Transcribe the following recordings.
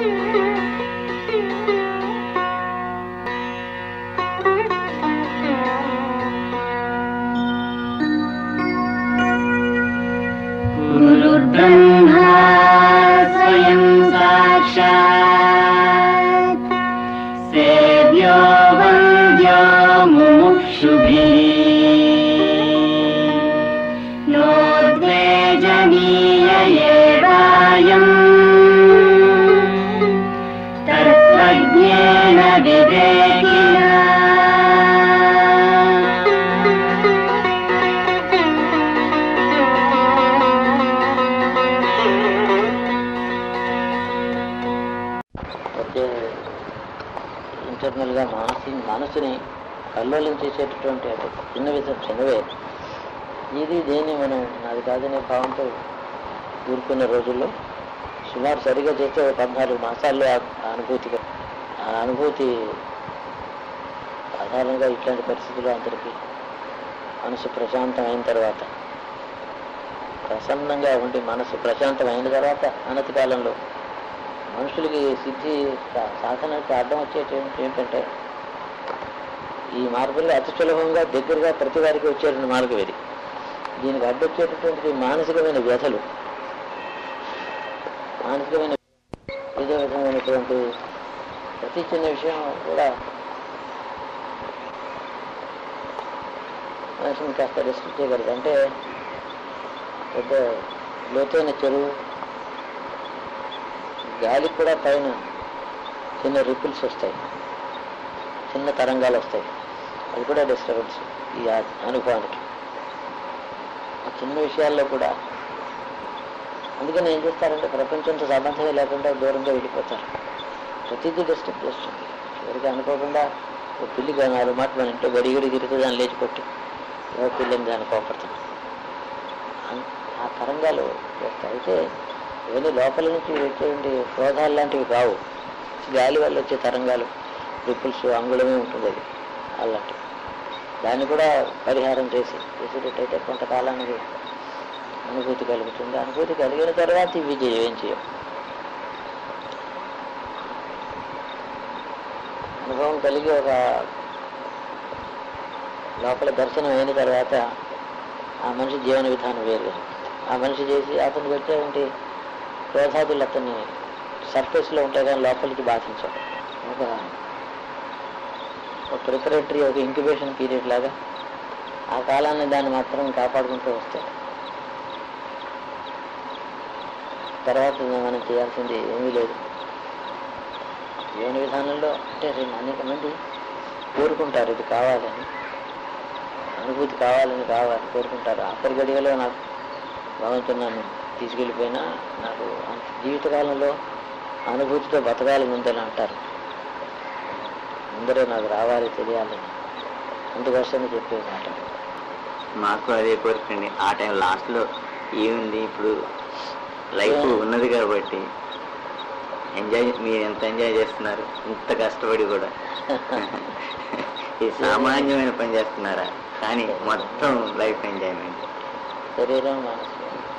गुरुर्ब्रह्मा स्वयं साक्षात् सेव्यो वन्द्यो मुमुक्षुभिः नोद्वेजनीय एवायम् तत्त्वज्ञेन विवेकिना అయితే ఇంటర్నల్గా మనసు మనసుని కల్లోలం చేసేటటువంటి ఒక చిన్న విధం చిన్నవే ఇది దేన్ని మనం నాది కాదనే భావంతో ఊరుకున్న రోజుల్లో సుమారు సరిగా చేస్తే ఒక పద్నాలుగు మాసాల్లో ఆ ఆ అనుభూతిగా ఆ అనుభూతి సాధారణంగా ఇట్లాంటి పరిస్థితుల్లో అందరికీ మనసు ప్రశాంతం అయిన తర్వాత ప్రసన్నంగా ఉండి మనసు ప్రశాంతం అయిన తర్వాత అనతి కాలంలో మనుషులకి సిద్ధి సా- సాధనకి అడ్డం వచ్చేటి ఏంటంటే ఈ మార్గంలో అతి సులభంగా దగ్గరగా ప్రతి వారికి వచ్చేటువంటి మార్గం ఇది దీనికి అడ్డొచ్చేటటువంటి మానసికమైన వ్యధలు మానసికమైన ఏదో విధమైనటువంటి ప్రతి చిన్న విషయం కూడా మనిషిని కాస్త రెస్ట్రిక్ట్ చేయగలదు అంటే పెద్ద లోతైన చెరువు గాలికి కూడా పైన చిన్న రిపిల్స్ వస్తాయి చిన్న తరంగాలు వస్తాయి అది కూడా డిస్టర్బెన్స్ ఈ ఆ- అనుభవానికి ఆ చిన్న విషయాల్లో కూడా అందుకని ఏం చేస్తారంటే ప్రపంచంతో సంబంధమే లేకుండా దూరంగా వెళ్ళిపోతారు ప్రతిదీ డిస్టర్బ్ చేస్తుంది ఎవరికి అనుకోకుండా ఒక పిల్లి కానీ నాలుగు మాట మన ఇంట్లో గడి గడి తిరిగితే దాన్ని లేచి కొట్టి ఏదో పిల్లని దాన్ని కోపడుతుంది అన్- ఆ తరంగాలు వస్తాయి అయితే ఇవన్నీ లోపల నుంచి వచ్చేటువంటి క్రోధాలు లాంటివి కావు గాలి వల్ల వచ్చే తరంగాలు రిపుల్స్ అంగుళమే ఉంటుంది అది అలాంటివి దాన్ని కూడా పరిహారం చేసి చేసేటట్టయితే కొంతకాలానికి అనుభూతి కలుగుతుంది అనుభూతి కలిగిన తర్వాత ఇవి ఏం చేయం అనుభవం కలిగి ఒక లోపల దర్శనం అయిన తర్వాత ఆ మనిషి జీవన విధానం వేరుగా ఉంటుంది. ఆ మనిషి చేసి అతనికి వచ్చేటువంటి క్రోధాదులు అతన్ని సర్ఫేస్లో ఉంటాయి కానీ లోపలికి బాధించవు ఒక ఒక ప్రిపరేటరీ ఒక ఇంక్యుబేషన్ పీరియడ్ లాగా ఆ కాలాన్ని దాన్ని మాత్రం కాపాడుకుంటూ వస్తాడు తర్వాత మనం చేయాల్సింది ఏమీ లేదు జీవన విధానంలో అంటే రెండు అనేక మంది కోరుకుంటారు ఇది కావాలని అనుభూతి కావాలని కావాలి కోరుకుంటారు ఆఖరి గడియలో నాకు భగవంతుడు నన్ను తీసుకెళ్ళిపోయినా నాకు అంత జీవితకాలంలో అనుభూతితో బతకాలని ఉందని అంటారు ముందరే నాకు రావాలి తెలియాలని అందుకోసమే చెప్పే మాట మాకు అదే కోరికండి ఆ టైం లాస్ట్లో ఏముంది ఇప్పుడు లైఫ్ ఉన్నది కాబట్టి ఎంజాయ్ మీరు ఎంత ఎంజాయ్ చేస్తున్నారు ఇంత కష్టపడి కూడా ఈ సామాన్యమైన పని చేస్తున్నారా కానీ మొత్తం లైఫ్ ఎంజాయ్మెంట్ శరీరం మనసు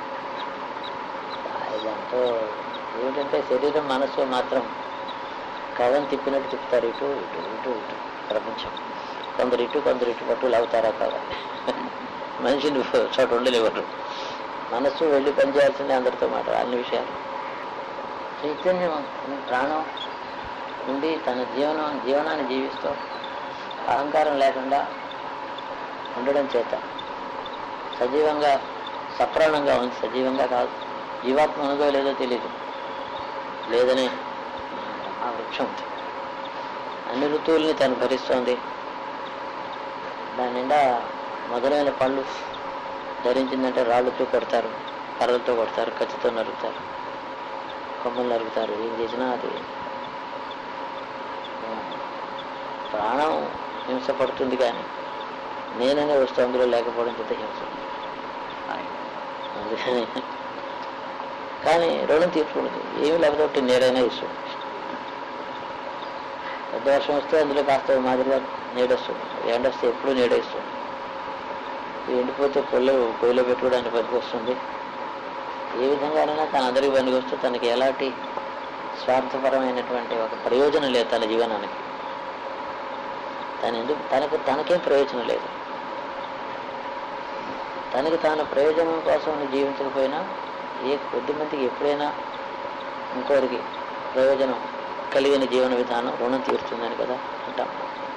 ఇదంతా ఏమిటంటే శరీరం మనసు మాత్రం కథం తిప్పినట్టు తిప్పుతారు ఇటు ఇటు ఇటు ఇటు ప్రపంచం కొందరు ఇటు కొందరు ఇటు పట్టు లాగుతారా కాదా మనిషిని చోట ఉండలేవారు మనస్సు వెళ్ళి పనిచేయాల్సిందే అందరితో మాట అన్ని విషయాలు చైతన్యం అనే ప్రాణం ఉండి తన జీవనం జీవనాన్ని జీవిస్తూ అహంకారం లేకుండా ఉండడం చేత సజీవంగా సప్రాణంగా ఉంది సజీవంగా కాదు జీవాత్మ ఉన్నదో లేదో తెలియదు లేదనే ఆ వృక్షం ఉంది అన్ని ఋతువుల్ని తను భరిస్తోంది దాని నిండా మొదలైన పళ్ళు ధరించిందంటే రాళ్ళతో కొడతారు కర్రలతో కొడతారు కత్తితో నరుకుతారు కొమ్మలు నరుకుతారు ఏం చేసినా అది ఆ, ప్రాణం హింస పడుతుంది కానీ నేననే వస్తువు అందులో లేకపోవడం చేత హింస అందుకని కానీ రుణం తీర్చుకుంటుంది ఏమి లేకపోతే నీడైనా ఇస్తుంది పెద్ద వర్షం వస్తే అందులో కాస్త మాదిరిగా నీడొస్తుంది ఎండ వస్తే ఎప్పుడు నీడ ఇస్తుంది ఎండిపోతే పొల్ల పొయ్యిలో పెట్టుకోవడానికి పనికి వస్తుంది ఏ విధంగానైనా తన అందరికి పనికి వస్తే తనకి ఎలాంటి స్వార్థపరమైనటువంటి ఒక ప్రయోజనం లేదు తన జీవనానికి తను ఎందుకు తనకు తనకేం ప్రయోజనం లేదు తనకి తాను ప్రయోజనం కోసం జీవించకపోయినా ఏ కొద్ది మందికి ఎప్పుడైనా ఇంకోరికి ప్రయోజనం కలిగిన జీవన విధానం రుణం తీరుతుందని కదా అంటాం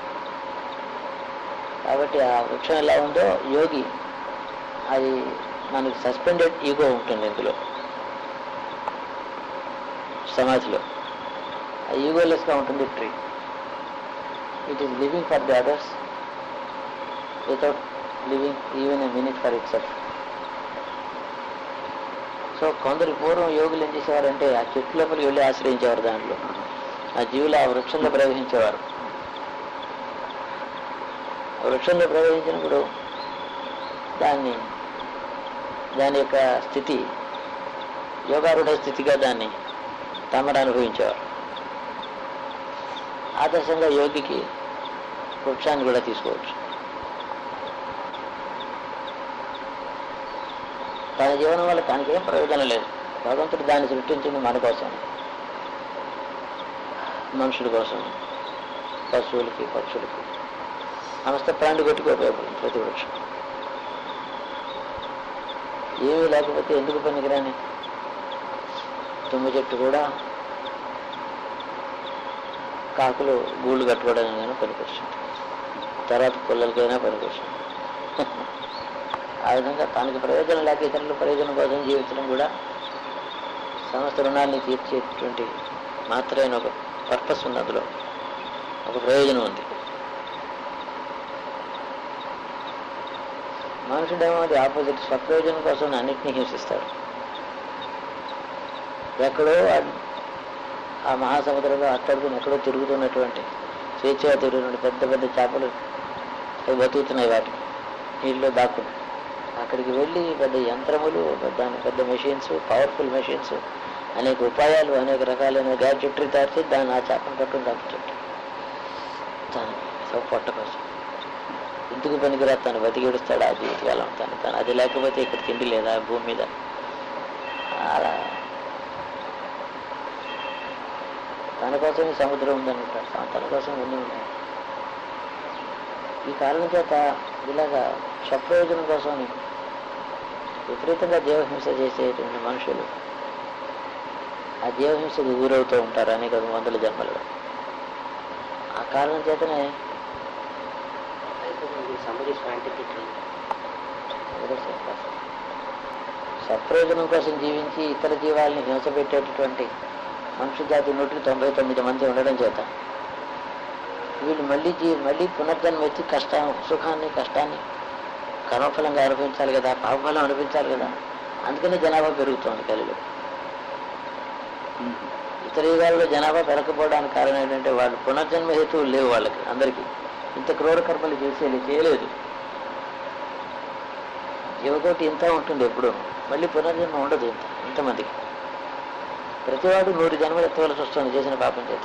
కాబట్టి ఆ వృక్షం ఎలా ఉందో యోగి అది మనకి సస్పెండెడ్ ఈగో ఉంటుంది ఇందులో సమాధిలో ఈగోలెస్గా ఉంటుంది tree it is living for the others without living even a minute for itself so కొందరు పూర్వం యోగులు ఏం చేసేవారంటే ఆ చెట్టు లోపలికి వెళ్ళి ఆశ్రయించేవారు దాంట్లో ఆ జీవులు ఆ వృక్షంలో ప్రవహించేవారు ఆ వృక్షంలో ప్రవహించినప్పుడు దాన్ని దాని యొక్క స్థితి యోగారూఢ స్థితిగా దాన్ని తమరు అనుభవించేవారు ఆదర్శంగా యోగికి వృక్షాన్ని కూడా తీసుకోవచ్చు తన జీవనం వల్ల తనకేం ప్రయోజనం లేదు భగవంతుడు దాన్ని సృష్టించింది మన కోసం మనుషుల కోసం పశువులకి పక్షులకి సమస్త ప్రాణి కొట్టుకు ఉపయోగపడుతుంది ప్రతి వృక్షం ఏమీ లేకపోతే ఎందుకు పనికిరాని తుమ్మ చెట్టు కూడా కాకులు గూళ్ళు కట్టుకోవడానికైనా పనికొస్తుంది తర్వాత పుల్లలకైనా పనికొస్తుంది ఆ విధంగా తనకి ప్రయోజనం లేక ఇతరుల ప్రయోజనం కోసం జీవించడం కూడా సమస్త రుణాన్ని తీర్చేటువంటి మాత్రమే ఒక పర్పస్ ఉంది అందులో ఒక ప్రయోజనం ఉంది మనుషుడేమో అది ఆపోజిట్ స్వప్రయోజనం కోసం అన్నింటినీ హింసిస్తాడు ఎక్కడో ఆ- ఆ మహాసముద్రంలో అట్టడుగుని ఎక్కడో తిరుగుతున్నటువంటి స్వేచ్ఛగా తిరుగుతున్న పెద్ద పెద్ద చేపలు అవి బతుకుతున్నాయి వాటికి నీళ్ళలో దాక్కుని అక్కడికి వెళ్ళి పెద్ద యంత్రములు పెద్ద పెద్ద మెషిన్స్ పవర్ఫుల్ మెషిన్స్ అనేక ఉపాయాలు అనేక రకాలైన గ్యాడ్జెట్రీ తయారు చేసి దాన్ని ఆ చేపను పట్టుకుని తప్పుతుంటారు తను సో పొట్ట కోసం ఎందుకు పనికిరా తను బతికిడుస్తాడు ఆ జీవితకాలం తను తను అది లేకపోతే ఇక్కడ తిండి లేదా భూమి మీద అలా తన కోసం ఈ సముద్రం ఉందనుకుంటాడు తా- తన కోసం ఇవన్నీ ఉన్నాయి ఈ కారణం చేత ఇలాగా స్వప్రయోజనం కోసం విపరీతంగా జీవహింస చేసేటువంటి మనుషులు ఆ జీవహింసకు గురవుతూ ఉంటారు అనేక వందల జన్మలలో ఆ కారణం చేతనే somebody is scientifically సత్ప్రయోజనం కోసం జీవించి ఇతర జీవాల్ని హింస పెట్టేటటువంటి మనుష్య జాతి నూటికి తొంభై తొమ్మిది మంది ఉండడం చేత వీళ్ళు మళ్ళీ జీ మళ్ళీ పునర్జన్మ ఎత్తి కష్టం సుఖాన్ని కష్టాన్ని కర్మఫలంగా అనుభవించాలి కదా పాపఫలం అనిపించాలి కదా అందుకనే జనాభా పెరుగుతోంది కలిలో ఇతర యుగాల్లో జనాభా పెరగకపోవడానికి కారణం ఏంటంటే వాళ్ళు పునర్జన్మ హేతువులు లేవు వాళ్ళకి అందరికీ ఇంత క్రూర కర్మలు చేసేది చేయలేదు జీవకోటి ఇంత ఉంటుంది ఎప్పుడు మళ్ళీ పునర్జన్మ ఉండదు ఇంత ఇంతమందికి ప్రతివాడు నూరు జన్మలు ఎత్తవలసి వస్తుంది చేసిన పాపం చేత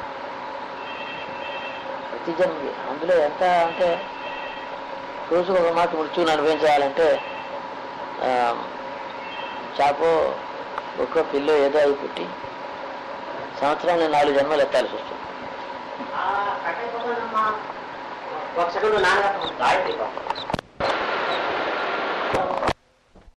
ప్రతి జన్మకి అందులో ఎంత అంటే రోజుకు ఒక మాట మృత్యువుని అనుభవించాలంటే ఆ, చాపో ఒక్క పిల్లో ఏదో అయి పుట్టి సంవత్సరాన్ని నాలుగు జన్మలు ఎత్తాల్సి వస్తుంది ఒక సెకండ్ నాన్న గాయత్రి పాపం